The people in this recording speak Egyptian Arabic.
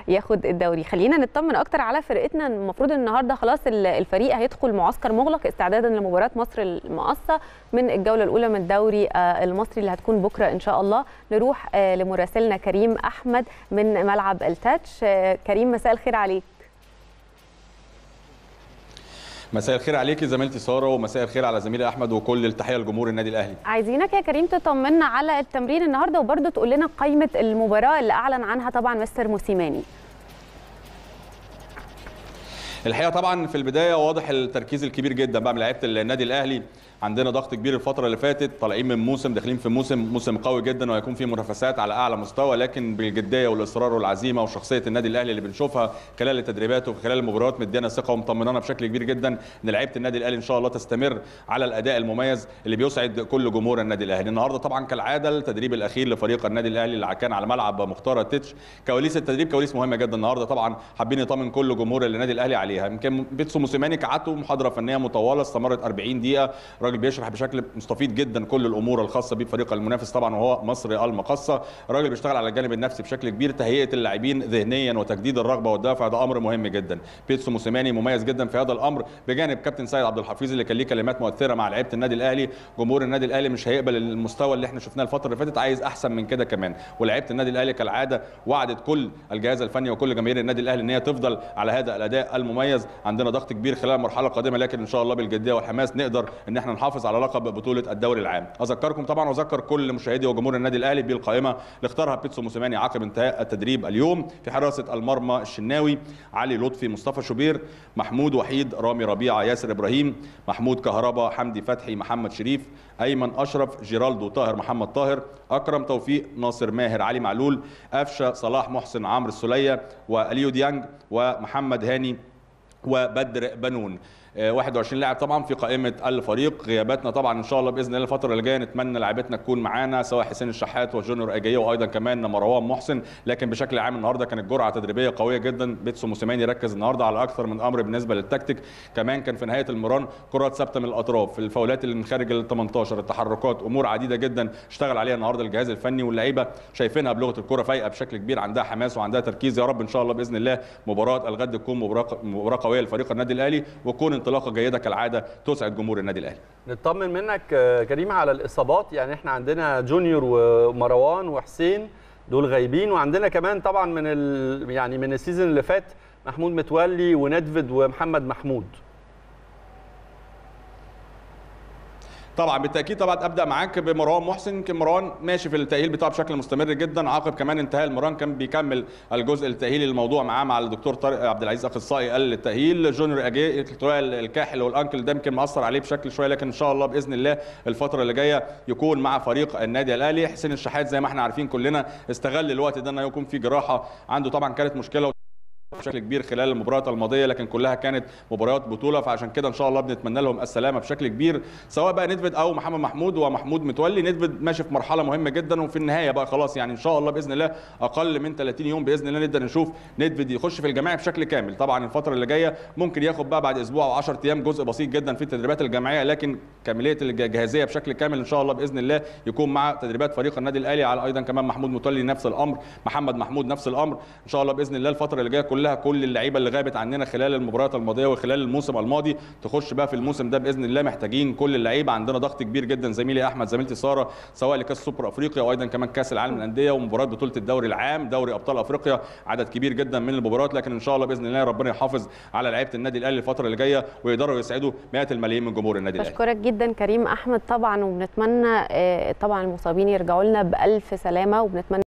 ياخد الدوري خلينا نطمن اكتر على فرقتنا المفروض النهارده خلاص الفريق هيدخل معسكر مغلق استعدادا لمباراه مصر المقصه من الجوله الاولى من الدوري المصري اللي هتكون بكره ان شاء الله نروح لمراسلنا كريم احمد من ملعب التاتش كريم مساء الخير عليك مساء الخير عليكي زميلتي ساره ومساء الخير على زميلي احمد وكل التحيه لجمهور النادي الاهلي عايزينك يا كريم تطمنا على التمرين النهارده وبرده تقول لنا قائمه المباراه اللي اعلن عنها طبعا مستر موسيماني الحقيقه طبعا في البدايه واضح التركيز الكبير جدا بقى من لعيبه النادي الاهلي عندنا ضغط كبير الفتره اللي فاتت طالعين من موسم داخلين في موسم موسم قوي جدا وهيكون فيه منافسات على اعلى مستوى لكن بالجديه والاصرار والعزيمه وشخصيه النادي الاهلي اللي بنشوفها خلال التدريبات وخلال المباريات مدينا ثقه ومطمنانا بشكل كبير جدا ان لعيبه النادي الاهلي ان شاء الله تستمر على الاداء المميز اللي بيسعد كل جمهور النادي الاهلي النهارده طبعا كالعاده التدريب الاخير لفريق النادي الاهلي اللي كان على ملعب مختار التتش كواليس التدريب كواليس مهمه جدا النهارده طبعا حابين نطمن كل جمهور النادي الاهلي عليها يمكن بيتسو موسيماني كعادته محاضره فنيه مطوله استمرت 40 دقيقه الراجل بيشرح بشكل مستفيد جدا كل الامور الخاصه بفريق المنافس طبعا وهو مصر المقصه الراجل بيشتغل على الجانب النفسي بشكل كبير تهيئه اللاعبين ذهنيا وتجديد الرغبه والدافع ده امر مهم جدا بيتسو موسيماني مميز جدا في هذا الامر بجانب كابتن سيد عبد الحفيظ اللي كان ليه كلمات مؤثره مع لعيبه النادي الاهلي جمهور النادي الاهلي مش هيقبل المستوى اللي احنا شفناه الفتره اللي فاتت عايز احسن من كده كمان ولعيبه النادي الاهلي كالعاده وعدت كل الجهاز الفني وكل جماهير النادي الاهلي ان هي تفضل على هذا الاداء المميز عندنا ضغط كبير خلال المرحله القادمه لكن ان شاء الله بالجديه والحماس نقدر ان احنا نحافظ على لقب بطوله الدوري العام اذكركم طبعا واذكر كل مشاهدي وجمهور النادي الاهلي بالقائمه اللي اختارها بيتسو موسيماني عقب انتهاء التدريب اليوم في حراسه المرمى الشناوي علي لطفي مصطفى شوبير محمود وحيد رامي ربيعه ياسر ابراهيم محمود كهربا حمدي فتحي محمد شريف ايمن اشرف جيرالدو طاهر محمد طاهر اكرم توفيق ناصر ماهر علي معلول قفشه صلاح محسن عمرو السوليه واليو ديانج ومحمد هاني وبدر بنون 21 لاعب طبعا في قائمه الفريق غياباتنا طبعا ان شاء الله باذن الله الفتره اللي جايه نتمنى لاعبتنا تكون معانا سواء حسين الشحات وجونيور اجايه وايضا كمان مروان محسن لكن بشكل عام النهارده كانت جرعه تدريبيه قويه جدا بيتسو موسيماني ركز النهارده على اكثر من امر بالنسبه للتكتيك كمان كان في نهايه المران كرات ثابته من الاطراف الفاولات اللي من خارج ال 18 التحركات امور عديده جدا اشتغل عليها النهارده الجهاز الفني واللعيبه شايفينها بلغه الكره فايقه بشكل كبير عندها حماس وعندها تركيز يا رب ان شاء الله باذن الله مباراه الغد تكون مباراه قويه لفريق النادي الاهلي وتكون انطلاقه جيده كالعاده كالعاده تسعد جمهور النادي الاهلي. نطمن منك كريم على الاصابات يعني احنا عندنا جونيور ومروان وحسين دول غايبين وعندنا كمان طبعا من ال... يعني من السيزون اللي فات محمود متولي وندفيد ومحمد محمود. طبعا بالتاكيد طبعا ابدا معاك بمروان محسن يمكن مروان ماشي في التاهيل بتاعه بشكل مستمر جدا عقب كمان انتهاء المران كان بيكمل الجزء التاهيلي الموضوع معاه مع الدكتور طارق عبد العزيز اخصائي قال التاهيل جونيور اجي الكاحل والانكل ده يمكن مأثر عليه بشكل شويه لكن ان شاء الله باذن الله الفتره اللي جايه يكون مع فريق النادي الاهلي حسين الشحات زي ما احنا عارفين كلنا استغل الوقت ده انه يكون في جراحه عنده طبعا كانت مشكله بشكل كبير خلال المباريات الماضيه لكن كلها كانت مباريات بطوله فعشان كده ان شاء الله بنتمنى لهم السلامه بشكل كبير سواء بقى ندفد او محمد محمود ومحمود متولي ندفد ماشي في مرحله مهمه جدا وفي النهايه بقى خلاص يعني ان شاء الله باذن الله اقل من 30 يوم باذن الله نقدر نشوف ندفد يخش في الجماعي بشكل كامل طبعا الفتره اللي جايه ممكن ياخد بقى بعد اسبوع او 10 ايام جزء بسيط جدا في التدريبات الجماعيه لكن كامليه الجاهزيه بشكل كامل ان شاء الله باذن الله يكون مع تدريبات فريق النادي الاهلي على ايضا كمان محمود متولي نفس الامر محمد محمود نفس الامر ان شاء الله باذن الله الفتره اللي جايه كلها كل اللعيبه اللي غابت عننا خلال المباريات الماضيه وخلال الموسم الماضي تخش بقى في الموسم ده باذن الله محتاجين كل اللعيبه عندنا ضغط كبير جدا زميلي احمد زميلتي ساره سواء لكاس سوبر افريقيا وايضا كمان كاس العالم للانديه ومباراه بطوله الدوري العام دوري ابطال افريقيا عدد كبير جدا من المباريات لكن ان شاء الله باذن الله ربنا يحافظ على لعيبه النادي الاهلي الفتره اللي جايه ويقدروا يسعدوا مئات الملايين من جمهور النادي الاهلي بشكرك جدا كريم احمد طبعا وبنتمنى طبعا المصابين يرجعوا لنا بالف سلامه وبنتمنى